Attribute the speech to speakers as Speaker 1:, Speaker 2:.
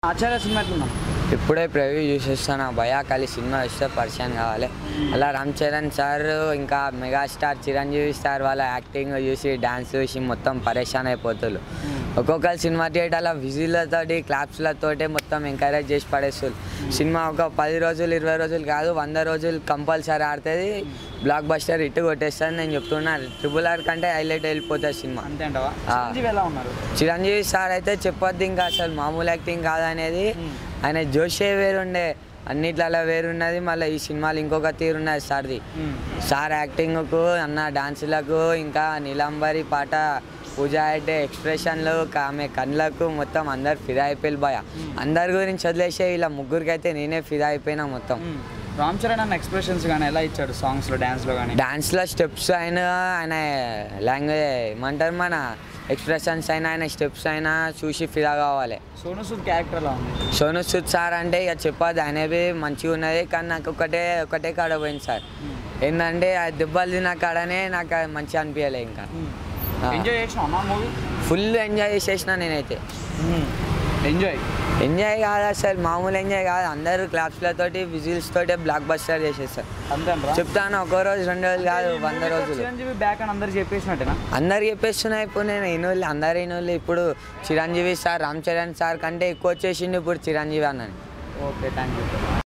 Speaker 1: ఆచార్య cinema ఎట్లున్నాం
Speaker 2: ఇప్పుడే preview చూసేస్తాను భయా ఖాళీ సినిమా వస్తే పరిచయం కావాలి అలా రామ్ చరణ్ సార్ ఇంకా మెగాస్టార్ చిరంజీవి సార్ వాళ్ళ యాక్టింగ్ చూసి డ్యాన్స్ చూసి మొత్తం పరేషాన్ అయిపోతున్నారు ఒక్కొక్కరు సినిమా థియేటర్లో విజిల్లతోటి క్లాప్స్లతోటి మొత్తం ఎంకరేజ్ చేసి పడేస్తారు సినిమా ఒక పది రోజులు ఇరవై రోజులు కాదు వంద రోజులు కంపల్సరీ ఆడుతుంది బ్లాక్ బస్టర్ ఇటు కొట్టేస్తుంది నేను చెప్తున్నా ట్రిపుల్ ఆర్ కంటే హైలైట్ వెళ్ళిపోతుంది సినిమా
Speaker 1: అంతే అంటవా
Speaker 2: ఆ.
Speaker 1: చిరంజీవి ఎలా ఉన్నారు
Speaker 2: చిరంజీవి సార్ అయితే చెప్పొద్దు ఇంకా అసలు మామూలు యాక్టింగ్ కాదనేది ఆయన జోషే వేరుండే అన్నిట్లలో వేరున్నది మళ్ళీ ఈ సినిమాలు ఇంకొక తీరున్నది సార్ది సార్ యాక్టింగ్కు అన్న డాన్సులకు ఇంకా నీలాంబరి పాట పూజ అయితే ఎక్స్ప్రెషన్లు ఆమె కళ్ళకు మొత్తం అందరు ఫిదా అయిపోయి భయ అందరి గురించి వదిలేసే ఇలా ముగ్గురికి అయితే నేనే ఫిదా అయిపోయినా మొత్తం
Speaker 1: రామ్ చరణ్ అన్న ఎక్స్ప్రెషన్స్ కానీ ఎలా ఇచ్చాడు సాంగ్స్లో డ్యాన్స్లో కానీ
Speaker 2: డాన్స్లో స్టెప్స్ అయినా ఆయన లాంగ్వేజ్ ఏమంటారు మన ఎక్స్ప్రెషన్స్ అయినా ఆయన స్టెప్స్ అయినా చూసి ఫిదా కావాలి
Speaker 1: సోను సూద్ క్యారెక్టర్ ఎలా ఉంది
Speaker 2: సోను సూద్ సార్ అంటే ఇక చెప్పదు ఆయనవి మంచిగా ఉన్నది కానీ నాకు ఒకటే ఒకటే కాడ పోయింది సార్ ఏంటంటే ఆ దెబ్బలు తిన్న కాడనే నాకు అది మంచిగా అనిపించలే ఇంకా ఆ.
Speaker 1: ఎంజాయ్ చేసిన అన్న మూవీ
Speaker 2: ఫుల్ ఎంజాయ్ చేసేసిన నేనైతే
Speaker 1: ఎంజాయ్
Speaker 2: ఎంజాయ్ కాదు అసలు మామూలు ఎంజాయ్ కాదు అందరూ క్లాప్స్లతోటి విజిల్స్ తోటి బ్లాక్ బస్టర్ చేసేస్తారు
Speaker 1: అంతే అంటారా?
Speaker 2: చెప్తాను ఒక రోజు రెండు రోజులు కాదు వంద రోజులు
Speaker 1: చిరంజీవి బ్యాక్ అని అందరు చెప్పేసినట్టేనా
Speaker 2: అందరు చెప్పేస్తున్నాయి ఇప్పుడు నేను ఇనోళ్ళు అందరు ఇనోళ్ళు ఇప్పుడు చిరంజీవి సార్ రామ్ చరణ్ సార్ కంటే ఎక్కువ వచ్చేసిండు ఇప్పుడు చిరంజీవి అన్నని
Speaker 1: ఓకే థ్యాంక్ యూ